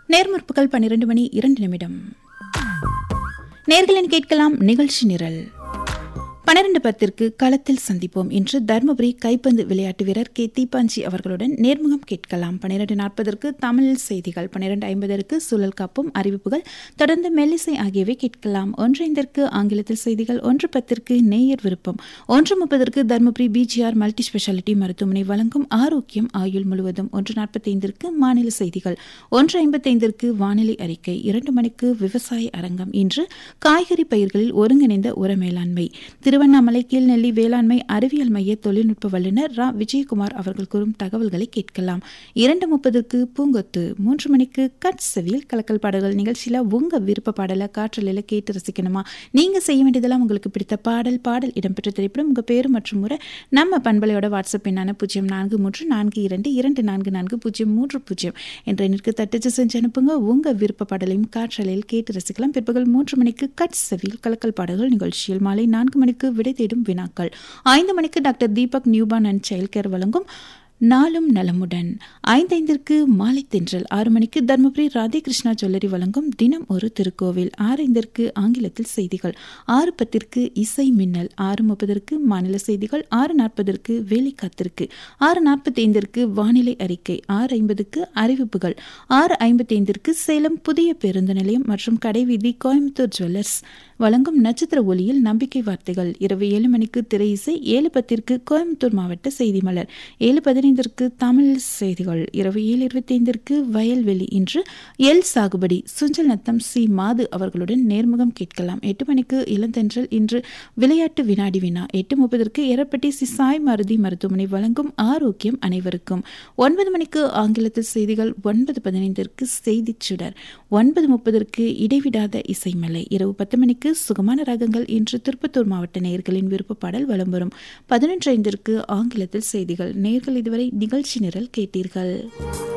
நேர்முற்புகள் பன்னிரண்டு மணி இரண்டு நிமிடம் நேர்களின் கேட்கலாம் நிகழ்ச்சி நிரல் பன்னிரண்டு பத்திற்கு களத்தில் சந்திப்போம் இன்று தருமபுரி கைப்பந்து விளையாட்டு வீரர் கே தீபாஞ்சி அவர்களுடன் நேர்முகம் கேட்கலாம் பன்னிரண்டு நாற்பதற்கு தமிழ் செய்திகள் பன்னிரண்டு ஐம்பதற்கு சுழல் காப்பும் அறிவிப்புகள் தொடர்ந்து மெல்லிசை ஆகியவை கேட்கலாம் ஒன்று ஐந்திற்கு ஆங்கிலத்தில் செய்திகள் ஒன்று பத்திற்கு நேயர் விருப்பம் ஒன்று முப்பதற்கு தருமபுரி பிஜிஆர் மல்டி ஸ்பெஷாலிட்டி மருத்துவமனை வழங்கும் ஆரோக்கியம் ஆயுள் முழுவதும் ஒன்று நாற்பத்தைந்திற்கு மாநில செய்திகள் ஒன்று ஐம்பத்தைந்திற்கு வானிலை அறிக்கை இரண்டு மணிக்கு விவசாய அரங்கம் இன்று காய்கறி பயிர்களில் ஒருங்கிணைந்த உர மேலாண்மை திருவண்ணாமலை கீழ்நெல்லி வேளாண்மை அறிவியல் மைய தொழில்நுட்ப வல்லுநர் ரா விஜயகுமார் அவர்கள் கூறும் தகவல்களை கேட்கலாம் இரண்டு முப்பதுக்கு பூங்கொத்து மூன்று மணிக்கு கட் செவியில் கலக்கல் பாடல்கள் நிகழ்ச்சியில் உங்க விருப்ப பாடலை காற்றலில் கேட்டு ரசிக்கணுமா நீங்க செய்ய வேண்டியதெல்லாம் உங்களுக்கு பிடித்த பாடல் பாடல் இடம்பெற்ற திரைப்படம் உங்க பேரு மற்றும் முறை நம்ம பண்பலையோட வாட்ஸ்அப் எண்ணான பூஜ்ஜியம் நான்கு மூன்று நான்கு இரண்டு இரண்டு நான்கு நான்கு பூஜ்ஜியம் மூன்று பூஜ்ஜியம் என்ற எண்ணிற்கு தட்டச்சு செஞ்சு அனுப்புங்க உங்க விருப்ப பாடலையும் காற்றலையில் கேட்டு ரசிக்கலாம் பிற்பகல் மூன்று மணிக்கு கட் செவியில் கலக்கல் பாடல்கள் நிகழ்ச்சியில் மாலை நான்கு மணிக்கு விடை தேடும் வினாக்கள் ஐந்து மணிக்கு doctor Deepak newborn and child care வழங்கும் நாளும் நலமுடன் ஐந்தைந்திற்கு மாலை தென்றல் ஆறு மணிக்கு தருமபுரி ராதேகிருஷ்ணா ஜுவல்லரி வழங்கும் தினம் ஒரு திருக்கோவில் ஆறைந்திற்கு ஆங்கிலத்தில் செய்திகள் ஆறு பத்திற்கு இசை மின்னல் ஆறு முப்பதற்கு மாநில செய்திகள் ஆறு நாற்பதற்கு வேலை காத்திருக்கு ஆறு நாற்பத்தைந்திற்கு வானிலை அறிக்கை ஆறு ஐம்பதுக்கு அறிவிப்புகள் ஆறு ஐம்பத்தைந்திற்கு சேலம் புதிய பேருந்து நிலையம் மற்றும் கடைவீதி கோயம்புத்தூர் ஜுவல்லர்ஸ் வழங்கும் நட்சத்திர ஒளியில் நம்பிக்கை வார்த்தைகள் இரவு ஏழு மணிக்கு திரை இசை ஏழு பத்திற்கு கோயம்புத்தூர் மாவட்ட செய்தி மலர் ஏழு பதினைந்திற்கு தமிழ் செய்திகள் இரவு ஏழு இருபத்தைந்திற்கு வயல்வெளி இன்று எல் சாகுபடி சுஞ்சல் நத்தம் சி மாது அவர்களுடன் நேர்முகம் கேட்கலாம் எட்டு மணிக்கு இளந்தென்றல் இன்று விளையாட்டு வினாடி வினா எட்டு முப்பதற்கு எரப்பட்டி சி சாய் மருதி மருத்துவமனை வழங்கும் ஆரோக்கியம் அனைவருக்கும் ஒன்பது மணிக்கு ஆங்கிலத்தில் செய்திகள் ஒன்பது பதினைந்திற்கு செய்திச் சுடர் ஒன்பது முப்பதற்கு இடைவிடாத இசைமலை இரவு பத்து மணிக்கு சுகமான ராகங்கள் இன்று திருப்பத்தூர் மாவட்ட நேயர்களின் விருப்ப பாடல் வலம் வரும் பதினொன்று ஐந்திற்கு ஆங்கிலத்தில் செய்திகள் நேர்கள் இதுவரை நிகழ்ச்சி நிரல் கேட்டீர்கள்